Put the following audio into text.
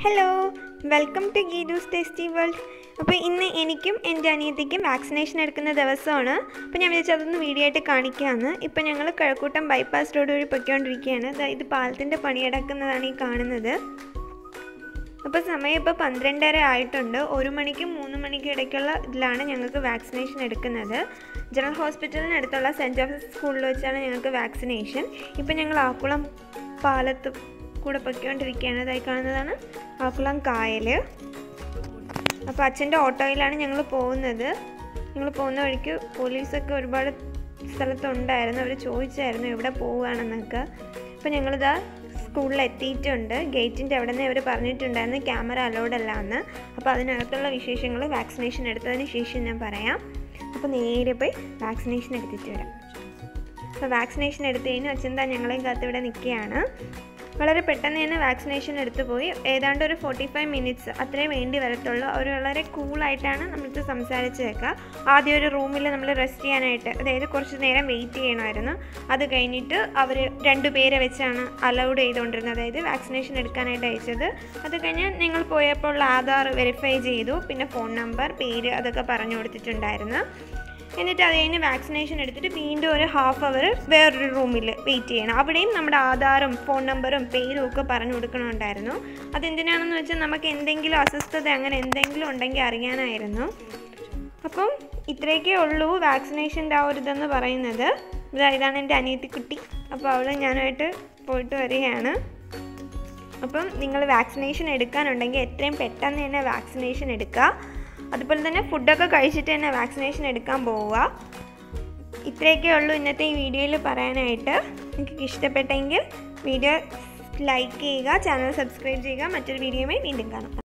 hello welcome to ഗീഡൂസ് tasty world അപ്പോൾ ഇന്ന് എനിക്കും എൻ്റെ അനിയത്തിക്കും വാക്സിനേഷൻ എടുക്കുന്ന ദിവസമാണ് അപ്പോൾ ഞാൻ വിചാരിച്ചു അതൊന്ന് വീഡിയോ ആയിട്ട് കാണിക്കാമെന്ന് ഇപ്പോൾ ഞങ്ങൾ കിഴക്കൂട്ടം ബൈപ്പാസ് റോഡ് വഴി പൊയ്ക്കൊണ്ടിരിക്കുകയാണ് ദാ ഇത് പാലത്തിൻ്റെ പണിയടക്കുന്നതാണ് ഈ കാണുന്നത് അപ്പോൾ സമയം ഇപ്പോൾ പന്ത്രണ്ടര ആയിട്ടുണ്ട് ഒരു മണിക്കും മൂന്ന് മണിക്കും ഇടയ്ക്കുള്ള ഇതിലാണ് ഞങ്ങൾക്ക് വാക്സിനേഷൻ എടുക്കുന്നത് ജനറൽ ഹോസ്പിറ്റലിനടുത്തുള്ള സെൻറ്റ് ജോസഫ് സ്കൂളിൽ വെച്ചാണ് ഞങ്ങൾക്ക് വാക്സിനേഷൻ ഇപ്പോൾ ഞങ്ങൾ ആക്കുളം പാലത്ത് കൂടെ പൊയ്ക്കൊണ്ടിരിക്കുകയാണ് ഇതായി കാണുന്നതാണ് ആക്കുളം കായൽ അപ്പോൾ അച്ഛൻ്റെ ഓട്ടോയിലാണ് ഞങ്ങൾ പോകുന്നത് ഞങ്ങൾ പോകുന്ന വഴിക്ക് പോലീസൊക്കെ ഒരുപാട് സ്ഥലത്തുണ്ടായിരുന്നു അവർ ചോദിച്ചായിരുന്നു എവിടെ പോവുകയാണെന്നൊക്കെ അപ്പോൾ ഞങ്ങളിതാ സ്കൂളിൽ എത്തിയിട്ടുണ്ട് ഗേറ്റിൻ്റെ അവിടെ നിന്ന് അവർ പറഞ്ഞിട്ടുണ്ടായിരുന്നു ക്യാമറ അലൗഡ് അല്ല എന്ന് അപ്പോൾ അതിനകത്തുള്ള വിശേഷങ്ങൾ വാക്സിനേഷൻ എടുത്തതിന് ശേഷം ഞാൻ പറയാം അപ്പോൾ നേരെ പോയി വാക്സിനേഷൻ എടുത്തിട്ട് വരാം അപ്പോൾ വാക്സിനേഷൻ എടുത്തു കഴിഞ്ഞു അച്ഛൻ താ ഞങ്ങളെയും കാത്ത് ഇവിടെ നിൽക്കുകയാണ് വളരെ പെട്ടെന്ന് തന്നെ വാക്സിനേഷൻ എടുത്തു പോയി ഏതാണ്ട് ഒരു ഫോർട്ടി ഫൈവ് മിനിറ്റ്സ് അത്രേ വേണ്ടി വരത്തുള്ളൂ അവർ വളരെ കൂളായിട്ടാണ് നമ്മൾക്ക് സംസാരിച്ച് വെക്കുക ആദ്യം ഒരു റൂമിൽ നമ്മൾ റെസ്റ്റ് ചെയ്യാനായിട്ട് അതായത് കുറച്ച് നേരം വെയിറ്റ് ചെയ്യണമായിരുന്നു അത് കഴിഞ്ഞിട്ട് അവർ രണ്ട് പേരെ വെച്ചാണ് അലൗഡ് ചെയ്തുകൊണ്ടിരുന്നത് അതായത് വാക്സിനേഷൻ എടുക്കാനായിട്ട് അയച്ചത് അത് കഴിഞ്ഞ് നിങ്ങൾ പോയപ്പോൾ ആധാർ വെരിഫൈ ചെയ്തു പിന്നെ ഫോൺ നമ്പർ പേര് അതൊക്കെ പറഞ്ഞു കൊടുത്തിട്ടുണ്ടായിരുന്നു എന്നിട്ട് അത് കഴിഞ്ഞ് വാക്സിനേഷൻ എടുത്തിട്ട് വീണ്ടും ഒരു ഹാഫ് അവർ വേറൊരു റൂമിൽ വെയിറ്റ് ചെയ്യണം അവിടെയും നമ്മുടെ ആധാറും ഫോൺ നമ്പറും പേരും ഒക്കെ പറഞ്ഞു കൊടുക്കണമുണ്ടായിരുന്നു അതെന്തിനാണെന്ന് വെച്ചാൽ നമുക്ക് എന്തെങ്കിലും അസ്വസ്ഥത അങ്ങനെ എന്തെങ്കിലും ഉണ്ടെങ്കിൽ അറിയാനായിരുന്നു അപ്പം ഇത്രയൊക്കെ ഉള്ളൂ വാക്സിനേഷൻ്റെ ആ ഒരു ഇതെന്ന് പറയുന്നത് ഇതാ ഇതാണ് എൻ്റെ അനിയത്തിക്കുട്ടി അപ്പോൾ അവൾ ഞാനുമായിട്ട് പോയിട്ട് വരികയാണ് അപ്പം നിങ്ങൾ വാക്സിനേഷൻ എടുക്കാനുണ്ടെങ്കിൽ എത്രയും പെട്ടെന്ന് തന്നെ വാക്സിനേഷൻ എടുക്കുക അതുപോലെ തന്നെ ഫുഡൊക്കെ കഴിച്ചിട്ട് തന്നെ വാക്സിനേഷൻ എടുക്കാൻ പോവുക ഇത്രയൊക്കെ ഉള്ളൂ ഇന്നത്തെ ഈ വീഡിയോയിൽ പറയാനായിട്ട് നിങ്ങൾക്ക് ഇഷ്ടപ്പെട്ടെങ്കിൽ വീഡിയോ ലൈക്ക് ചെയ്യുക ചാനൽ സബ്സ്ക്രൈബ് ചെയ്യുക മറ്റൊരു വീഡിയോയുമായി വീണ്ടും കാണാം